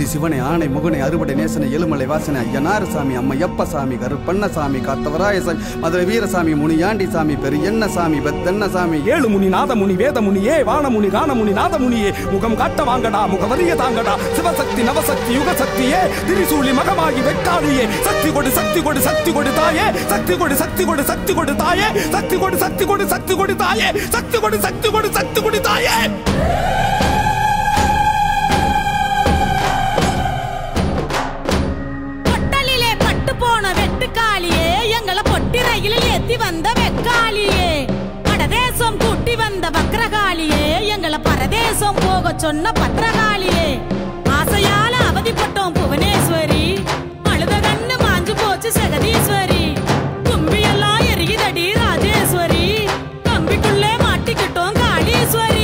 ஆதி சிவனை ஆணை முகனை அறுபடை நேசனை எலுமலை வாசனை ஐயனாரசாமி அம்மையப்பசாமி கருப்பண்ணசாமி காத்தவராயசாமி மதுரை வீரசாமி முனியாண்டி சாமி பெரியண்ணசாமி பெத்தண்ணசாமி ஏழு முனி நாதமுனி வேதமுனியே வானமுனி கானமுனி நாதமுனியே முகம் காட்ட வாங்கடா முகவரிய தாங்கடா சிவசக்தி நவசக்தி யுகசக்தியே திரிசூலி மகமாகி வெக்காளியே சக்தி கொடு சக்தி கொடு சக்தி கொடு தாயே சக்தி கொடு சக்தி கொடு சக்தி கொடு தாயே சக்தி கொடு சக்தி கொடு சக்தி கொடு தாயே சக்தி கொடு சக்தி கொடு சக்தி கொடு தாயே பொட்டலிலே பட்டு போன வெட்டுக்காளியே எங்களை பொட்டி ரயிலில் ஏத்தி வந்த வெக்காளியே படதேசம் கூட்டி வந்த வக்ரகாளியே எங்களை பரதேசம் போக சொன்ன பத்திரகாளியே ஆசையால அவதிப்பட்டோம் புவனேஸ்வரி அழுத கண்ணு மாஞ்சு போச்சு ஜெகதீஸ்வரி கும்பியெல்லாம் எரியுதடி ராஜேஸ்வரி கம்பிக்குள்ளே மாட்டிக்கிட்டோம் காளீஸ்வரி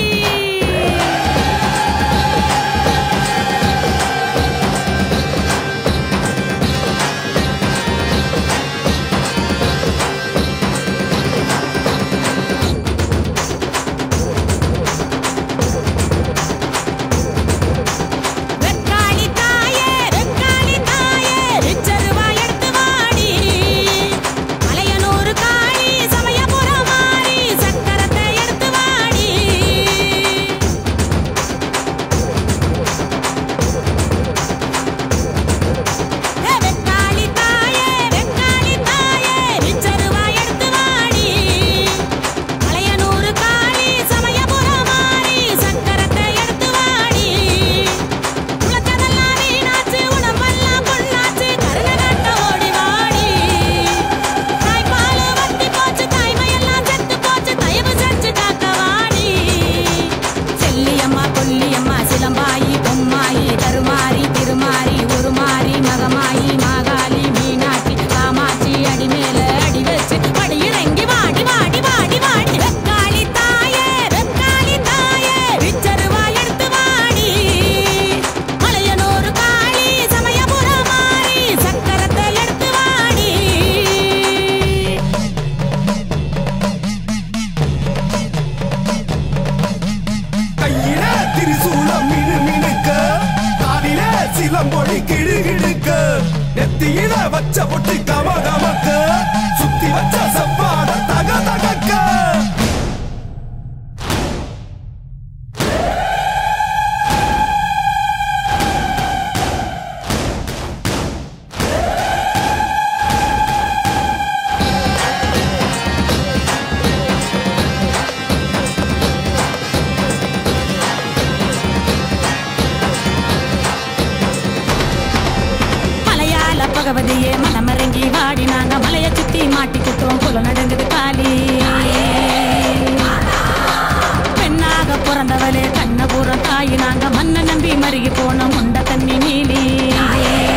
வெக்காளி தாயே வெக்காளி தாயே ரிச்சருவா எடுத்து வாடி மலையனூர் காளி சமயபுரம் மாறி சக்கரத்தை எடுத்து வாடி ஏ வெக்காளி தாயே வெக்காளி தாயே ரிச்சருவா எடுத்து வாடி மலையனூர் காளி சமயபுரம் மாறி சக்கரத்தை எடுத்து வாடி உலகமெல்லாம் வீணாச்சு உடம்பெல்லாம் பொண்ணாச்சு கருணை காட்ட ஓடி வாடி தாய்ப்பாலு வத்தி போச்சு தாய்மையெல்லாம் செத்து போச்சு தயவு செஞ்சு காக்க வாடி செல்லியம்மா கொல்லியம்மா சிலம்பாயி பொம்மாயி கருமாரி திருமாரி உருமாரி மகமாயி மாகாளி மீனாட்சி காமாட்சி அடி மேல அடி வச்சு படி இறங்கி வாடி வாடி வாடி வாடி வெக்காளி தாயே வெக்காளி தாயே விச்சருவா எடுத்து வாடி மலையனூர் காளி சமயபுரம் மாறி சக்கரத்தை எடுத்து வாடி கையில திரிசூலம் மினு மினுக்க காலில சிலம்பொழி கிடு கிடுக்க நெத்தியில வச்ச பொட்டி கம கமக்க சுத்தி வச்ச செவ்வாட தக தகக்க மலையாள பகவதியே மனமரங்கி வாடி நாங்க மலைய சுத்தி மாட்டிக்கிட்டோம் குல நடந்தது காலி பெண்ணாக பிறந்தவளே கண்ணபுரம் தாயி நாங்க மண்ண நம்பி மருகி போனோம் முண்ட தண்ணி நீலி